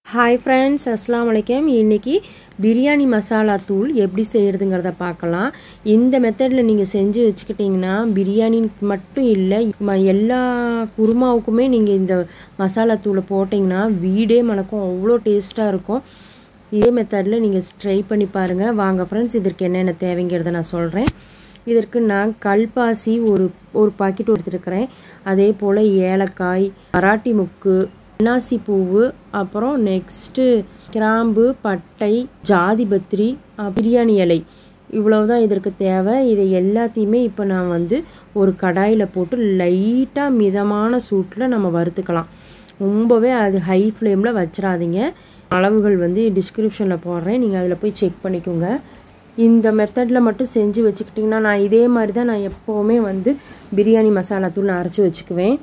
hi friends அஸ்லாம் வலைக்கம் இன்றைக்கி பிரியாணி மசாலா தூள் எப்படி செய்கிறதுங்கிறத பார்க்கலாம் இந்த மெத்தடில் நீங்கள் செஞ்சு வச்சுக்கிட்டிங்கன்னா பிரியாணி மட்டும் இல்லை ம- எல்லா குருமாவுக்குமே நீங்கள் இந்த மசாலா தூளை போட்டிங்கன்னா வீடே மணக்கும் அவ்வளோ டேஸ்ட்டாக இருக்கும் இதே மெத்தடில் நீங்கள் ட்ரை பண்ணி பாருங்கள் வாங்க ஃப்ரெண்ட்ஸ் இதற்கு என்னென்ன தேவைங்கிறத நான் சொல்கிறேன் இதற்கு நான் கல்பாசி ஒரு ஒரு பாக்கெட் எடுத்துருக்கிறேன் அதே போல் ஏலக்காய் மராட்டி முக்கு அன்னாசி பூவு அப்புறம் நெக்ஸ்ட்டு கிராம்பு பட்டை ஜாதிபத்திரி அஹ், பிரியாணி இலை இவ்வளவுதான் இதற்கு தேவை இதை எல்லாத்தையுமே இப்போ நான் வந்து ஒரு கடாயில் போட்டு லைட்டாக மிதமான சூட்டில் நம்ம வறுத்துக்கலாம் ரொம்பவே அது ஹை ஃப்ளேமில் வச்சிடாதீங்க அளவுகள் வந்து டிஸ்கிரிப்ஷனில் போடுறேன் நீங்கள் அதில் போய் செக் பண்ணிக்கோங்க இந்த மெத்தடில் மட்டும் செஞ்சு வச்சுக்கிட்டிங்கன்னா நான் இதே மாதிரி தான் நான் எப்போவுமே வந்து பிரியாணி மசாலா தூள் நான் அரைச்சி வச்சுக்குவேன்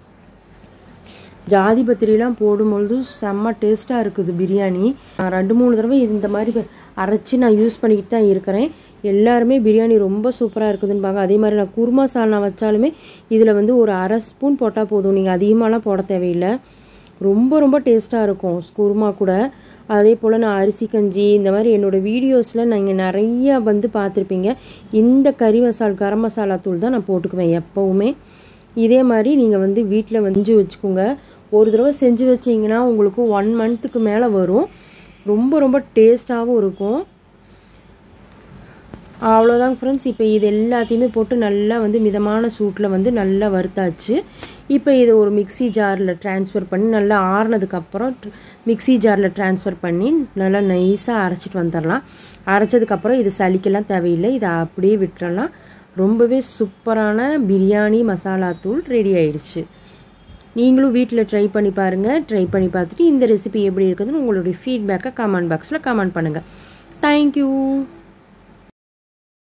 ஜாதி பத்திரிலாம் போடும்பொழுது செம்ம டேஸ்ட்டாக இருக்குது பிரியாணி நான் ரெண்டு மூணு தடவை இந்த மாதிரி அரைச்சி நான் யூஸ் பண்ணிக்கிட்டு தான் இருக்கிறேன் எல்லாருமே பிரியாணி ரொம்ப சூப்பராக இருக்குதுன்பாங்க அதே மாதிரி நான் குருமா சால்னா வச்சாலுமே இதில் வந்து ஒரு அரை ஸ்பூன் போட்டால் போதும் நீங்கள் அதிகமாகலாம் போட தேவையில்லை ரொம்ப ரொம்ப டேஸ்ட்டாக இருக்கும் குருமா கூட அதே போல் நான் அரிசி கஞ்சி இந்த மாதிரி என்னோடய வீடியோஸில் நீங்கள் நிறைய வந்து பார்த்துருப்பீங்க இந்த கறி மசால் கரம் மசாலா தூள் தான் நான் போட்டுக்குவேன் எப்போவுமே இதே மாதிரி நீங்கள் வந்து வீட்டில் வந்து வச்சுக்கோங்க ஒரு தடவை செஞ்சு வச்சிங்கன்னா உங்களுக்கு ஒன் மந்த்துக்கு மேலே வரும் ரொம்ப ரொம்ப டேஸ்ட்டாகவும் இருக்கும் அவ்வளோதாங்க ஃப்ரெண்ட்ஸ் இப்போ இது எல்லாத்தையுமே போட்டு நல்லா வந்து மிதமான சூட்டில் வந்து நல்லா வறுத்தாச்சு இப்போ இதை ஒரு மிக்ஸி ஜாரில் ட்ரான்ஸ்ஃபர் பண்ணி நல்லா ஆறுனதுக்கப்புறம் மிக்ஸி ஜாரில் ட்ரான்ஸ்ஃபர் பண்ணி நல்லா நைஸாக அரைச்சிட்டு வந்துடலாம் அரைச்சதுக்கப்புறம் இது சலிக்கெல்லாம் தேவையில்லை இதை அப்படியே விட்டுறலாம் ரொம்பவே சூப்பரான பிரியாணி மசாலா தூள் ரெடி ஆயிடுச்சு நீங்களும் வீட்டில் ட்ரை பண்ணி பாருங்கள் ட்ரை பண்ணி பார்த்துட்டு இந்த ரெசிபி எப்படி இருக்குதுன்னு உங்களுடைய ஃபீட்பேக்கை கமெண்ட் பாக்ஸில் கமெண்ட் பண்ணுங்கள் தேங்க்யூ